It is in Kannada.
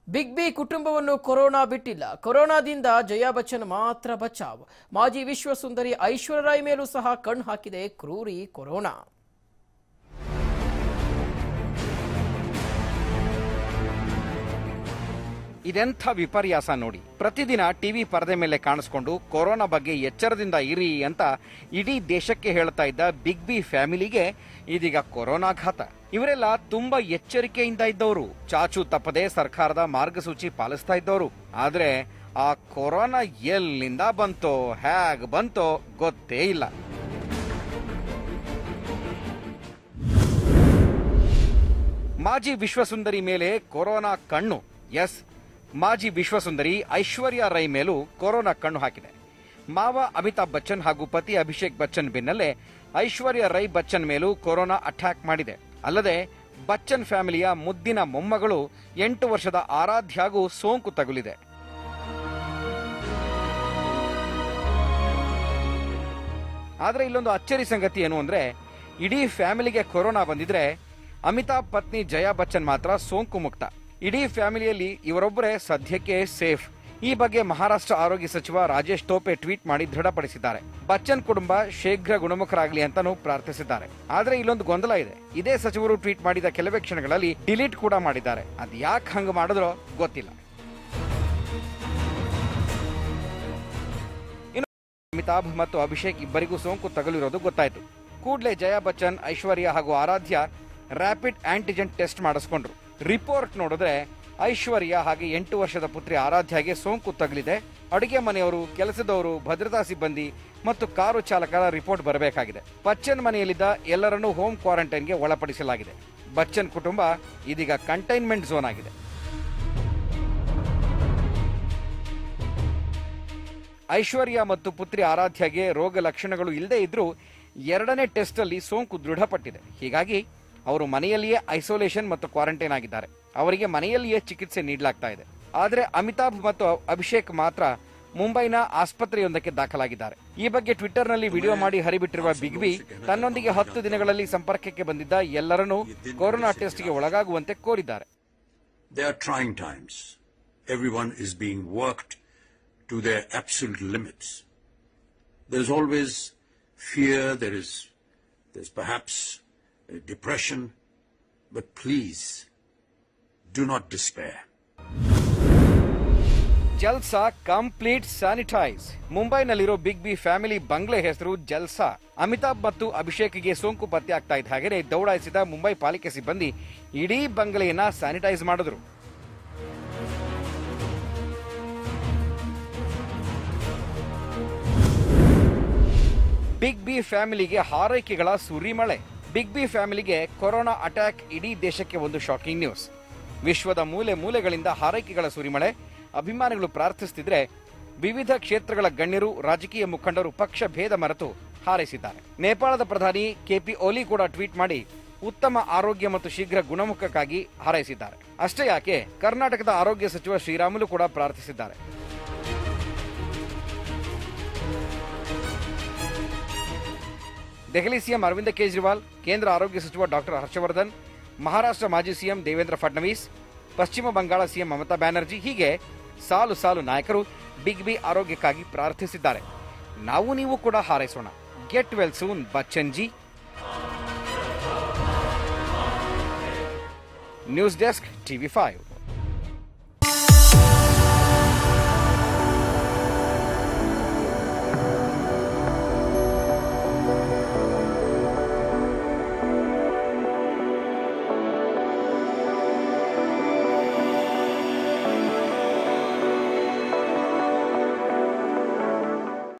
ಬಿಗ್ ಬಿ ಕುಟುಂಬವನ್ನು ಕೊರೋನಾ ಬಿಟ್ಟಿಲ್ಲ ಕೊರೋನಾದಿಂದ ಜಯಾ ಬಚ್ಚನ್ ಮಾತ್ರ ಬಚಾವ್ ಮಾಜಿ ವಿಶ್ವ ಸುಂದರಿ ಐಶ್ವರ್ಯ ರಾಯ್ ಮೇಲೂ ಸಹ ಕಣ್ಣು ಹಾಕಿದೆ ಕ್ರೂರಿ ಕೊರೋನಾ ಇದೆಂಥ ವಿಪರ್ಯಾಸ ನೋಡಿ ಪ್ರತಿದಿನ ಟಿವಿ ಪರದೆ ಮೇಲೆ ಕಾಣಿಸ್ಕೊಂಡು ಕೊರೋನಾ ಬಗ್ಗೆ ಎಚ್ಚರದಿಂದ ಇರಿ ಅಂತ ಇಡೀ ದೇಶಕ್ಕೆ ಹೇಳ್ತಾ ಇದ್ದ ಬಿಗ್ ಬಿ ಫ್ಯಾಮಿಲಿಗೆ ಇದೀಗ ಕೊರೋನಾಘಾತ ಇವರೆಲ್ಲ ತುಂಬಾ ಎಚ್ಚರಿಕೆಯಿಂದ ಇದ್ದವರು ಚಾಚು ತಪ್ಪದೆ ಸರ್ಕಾರದ ಮಾರ್ಗಸೂಚಿ ಪಾಲಿಸ್ತಾ ಇದ್ದವರು ಆದ್ರೆ ಆ ಕೊರೋನಾ ಎಲ್ಲಿಂದ ಬಂತೋ ಹ್ಯಾಗ್ ಬಂತೋ ಗೊತ್ತೇ ಇಲ್ಲ ಮಾಜಿ ವಿಶ್ವಸುಂದರಿ ಮೇಲೆ ಕೊರೋನಾ ಕಣ್ಣು ಎಸ್ ಮಾಜಿ ವಿಶ್ವಸುಂದರಿ ಐಶ್ವರ್ಯ ರೈ ಮೇಲೂ ಕೊರೋನಾ ಕಣ್ಣು ಹಾಕಿದೆ ಮಾವ ಅಮಿತಾಬ್ ಬಚ್ಚನ್ ಹಾಗೂ ಪತಿ ಅಭಿಷೇಕ್ ಬಚ್ಚನ್ ಬೆನ್ನಲ್ಲೇ ಐಶ್ವರ್ಯ ರೈ ಬಚ್ಚನ್ ಮೇಲೂ ಕೊರೋನಾ ಅಟ್ಯಾಕ್ ಮಾಡಿದೆ ಅಲ್ಲದೆ ಬಚ್ಚನ್ ಫ್ಯಾಮಿಲಿಯ ಮುದ್ದಿನ ಮೊಮ್ಮಗಳು ಎಂಟು ವರ್ಷದ ಆರಾಧ್ಯಾಗೂ ಸೋಂಕು ತಗುಲಿದೆ ಆದ್ರೆ ಇಲ್ಲೊಂದು ಅಚ್ಚರಿ ಸಂಗತಿ ಏನು ಅಂದ್ರೆ ಇಡೀ ಫ್ಯಾಮಿಲಿಗೆ ಕೊರೋನಾ ಬಂದಿದ್ರೆ ಅಮಿತಾಬ್ ಪತ್ನಿ ಜಯಾ ಬಚ್ಚನ್ ಮಾತ್ರ ಸೋಂಕು ಮುಕ್ತ ಇಡೀ ಫ್ಯಾಮಿಲಿಯಲ್ಲಿ ಇವರೊಬ್ಬರೇ ಸದ್ಯಕ್ಕೆ ಸೇಫ್ ಈ ಬಗ್ಗೆ ಮಹಾರಾಷ್ಟ್ರ ಆರೋಗ್ಯ ಸಚಿವ ರಾಜೇಶ್ ಟೋಪೆ ಟ್ವೀಟ್ ಮಾಡಿ ದೃಢಪಡಿಸಿದ್ದಾರೆ ಬಚ್ಚನ್ ಕುಟುಂಬ ಶೀಘ್ರ ಗುಣಮುಖರಾಗಲಿ ಅಂತಾನೂ ಪ್ರಾರ್ಥಿಸಿದ್ದಾರೆ ಆದ್ರೆ ಇಲ್ಲೊಂದು ಗೊಂದಲ ಇದೆ ಇದೇ ಸಚಿವರು ಟ್ವೀಟ್ ಮಾಡಿದ ಕೆಲವೇ ಕ್ಷಣಗಳಲ್ಲಿ ಡಿಲೀಟ್ ಕೂಡ ಮಾಡಿದ್ದಾರೆ ಅದ್ ಯಾಕೆ ಹಂಗ ಮಾಡಿದ್ರೋ ಗೊತ್ತಿಲ್ಲ ಅಮಿತಾಬ್ ಮತ್ತು ಅಭಿಷೇಕ್ ಇಬ್ಬರಿಗೂ ಸೋಂಕು ತಗುಲಿರೋದು ಗೊತ್ತಾಯ್ತು ಕೂಡಲೇ ಜಯಾ ಬಚ್ಚನ್ ಐಶ್ವರ್ಯ ಹಾಗೂ ಆರಾಧ್ಯ ರ್ಯಾಪಿಡ್ ಆಂಟಿಜೆನ್ ಟೆಸ್ಟ್ ಮಾಡಿಸ್ಕೊಂಡ್ರು ರಿಪೋರ್ಟ್ ನೋಡಿದ್ರೆ ಐಶ್ವರ್ಯ ಹಾಗೆ ಎಂಟು ವರ್ಷದ ಪುತ್ರಿ ಆರಾಧ್ಯಗೆ ಸೋಂಕು ತಗುಲಿದೆ ಅಡುಗೆ ಮನೆಯವರು ಕೆಲಸದವರು ಭದ್ರತಾ ಸಿಬ್ಬಂದಿ ಮತ್ತು ಕಾರು ಚಾಲಕರ ರಿಪೋರ್ಟ್ ಬರಬೇಕಾಗಿದೆ ಬಚ್ಚನ್ ಮನೆಯಲ್ಲಿದ್ದ ಎಲ್ಲರನ್ನೂ ಹೋಮ್ ಕ್ವಾರಂಟೈನ್ಗೆ ಒಳಪಡಿಸಲಾಗಿದೆ ಬಚ್ಚನ್ ಕುಟುಂಬ ಇದೀಗ ಕಂಟೈನ್ಮೆಂಟ್ ಝೋನ್ ಆಗಿದೆ ಐಶ್ವರ್ಯ ಮತ್ತು ಪುತ್ರಿ ಆರಾಧ್ಯಗೆ ರೋಗ ಲಕ್ಷಣಗಳು ಇಲ್ಲದೇ ಇದ್ರೂ ಎರಡನೇ ಟೆಸ್ಟ್ ಅಲ್ಲಿ ಸೋಂಕು ದೃಢಪಟ್ಟಿದೆ ಹೀಗಾಗಿ ಅವರು ಮನೆಯಲ್ಲಿಯೇ ಐಸೋಲೇಷನ್ ಮತ್ತು ಕ್ವಾರಂಟೈನ್ ಆಗಿದ್ದಾರೆ ಅವರಿಗೆ ಮನೆಯಲ್ಲಿಯೇ ಚಿಕಿತ್ಸೆ ನೀಡಲಾಗ್ತಾ ಇದೆ ಆದರೆ ಅಮಿತಾಬ್ ಮತ್ತು ಅಭಿಷೇಕ್ ಮಾತ್ರ ಮುಂಬೈನ ಆಸ್ಪತ್ರೆಯೊಂದಕ್ಕೆ ದಾಖಲಾಗಿದ್ದಾರೆ ಈ ಬಗ್ಗೆ ಟ್ವಿಟರ್ನಲ್ಲಿ ವಿಡಿಯೋ ಮಾಡಿ ಹರಿಬಿಟ್ಟಿರುವ ಬಿಗ್ ಬಿ ತನ್ನೊಂದಿಗೆ ಹತ್ತು ದಿನಗಳಲ್ಲಿ ಸಂಪರ್ಕಕ್ಕೆ ಬಂದಿದ್ದ ಎಲ್ಲರನ್ನೂ ಕೊರೋನಾ ಟೆಸ್ಟ್ಗೆ ಒಳಗಾಗುವಂತೆ ಕೋರಿದ್ದಾರೆ They are trying times. Everyone is being worked to their absolute limits. There's always fear, there is there's perhaps uh, depression, but please do not despair. Jalsa complete sanitize ಮುಂಬೈನಲ್ಲಿರೋ ಬಿಗ್ ಬಿ ಫ್ಯಾಮಿಲಿ ಬಂಗ್ಲೆ ಹೆಸರು ಜಲ್ಸಾ ಅಮಿತಾಬ್ ಮತ್ತು ಅಭಿಷೇಕ್ಗೆ ಸೋಂಕು ಪತ್ತೆ ಆಗ್ತಾ ಇದ್ದ ಹಾಗೆ ದೌಡಾಯಿಸಿದ ಮುಂಬೈ ಪಾಲಿಕೆ ಸಿಬ್ಬಂದಿ ಇಡೀ ಬಂಗ್ಲೆಯನ್ನ ಸ್ಯಾನಿಟೈಸ್ ಮಾಡಿದ್ರು ಬಿಗ್ ಬಿ ಫ್ಯಾಮಿಲಿಗೆ ಹಾರೈಕೆಗಳ ಸುರಿಮಳೆ ಬಿಗ್ ಬಿ ಫ್ಯಾಮಿಲಿಗೆ ಕೊರೋನಾ ಅಟ್ಯಾಕ್ ಇಡೀ ದೇಶಕ್ಕೆ ಒಂದು ಶಾಕಿಂಗ್ ನ್ಯೂಸ್ ವಿಶ್ವದ ಮೂಲೆ ಮೂಲೆಗಳಿಂದ ಹಾರೈಕೆಗಳ ಸುರಿಮಳೆ ಅಭಿಮಾನಿಗಳು ಪ್ರಾರ್ಥಿಸುತ್ತಿದ್ರೆ ವಿವಿಧ ಕ್ಷೇತ್ರಗಳ ಗಣ್ಯರು ರಾಜಕೀಯ ಮುಖಂಡರು ಪಕ್ಷ ಭೇದ ಮರೆತು ಹಾರೈಸಿದ್ದಾರೆ ನೇಪಾಳದ ಪ್ರಧಾನಿ ಕೆಪಿ ಓಲಿ ಕೂಡ ಟ್ವೀಟ್ ಮಾಡಿ ಉತ್ತಮ ಆರೋಗ್ಯ ಮತ್ತು ಶೀಘ್ರ ಗುಣಮುಖಕ್ಕಾಗಿ ಹಾರೈಸಿದ್ದಾರೆ ಅಷ್ಟೇ ಯಾಕೆ ಕರ್ನಾಟಕದ ಆರೋಗ್ಯ ಸಚಿವ ಶ್ರೀರಾಮುಲು ಕೂಡ ಪ್ರಾರ್ಥಿಸಿದ್ದಾರೆ ದೆಹಲಿ ಸಿಎಂ ಅರವಿಂದ ಕೇಜ್ರಿವಾಲ್ ಕೇಂದ್ರ ಆರೋಗ್ಯ ಸಚಿವ ಡಾಕ್ಟರ್ ಹರ್ಷವರ್ಧನ್ ಮಹಾರಾಷ್ಟ್ರ ಮಾಜಿ ಸಿಎಂ ದೇವೇಂದ್ರ ಫಡ್ನವೀಸ್ ಪಶ್ಚಿಮ ಬಂಗಾಳ ಸಿಎಂ ಮಮತಾ ಬ್ಯಾನರ್ಜಿ ಹೀಗೆ ಸಾಲು ಸಾಲು ನಾಯಕರು ಬಿಗ್ ಬಿ ಆರೋಗ್ಯಕ್ಕಾಗಿ ಪ್ರಾರ್ಥಿಸಿದ್ದಾರೆ ನಾವು ನೀವು ಕೂಡ ಹಾರೈಸೋಣ get well soon Bachchan ji news desk TV five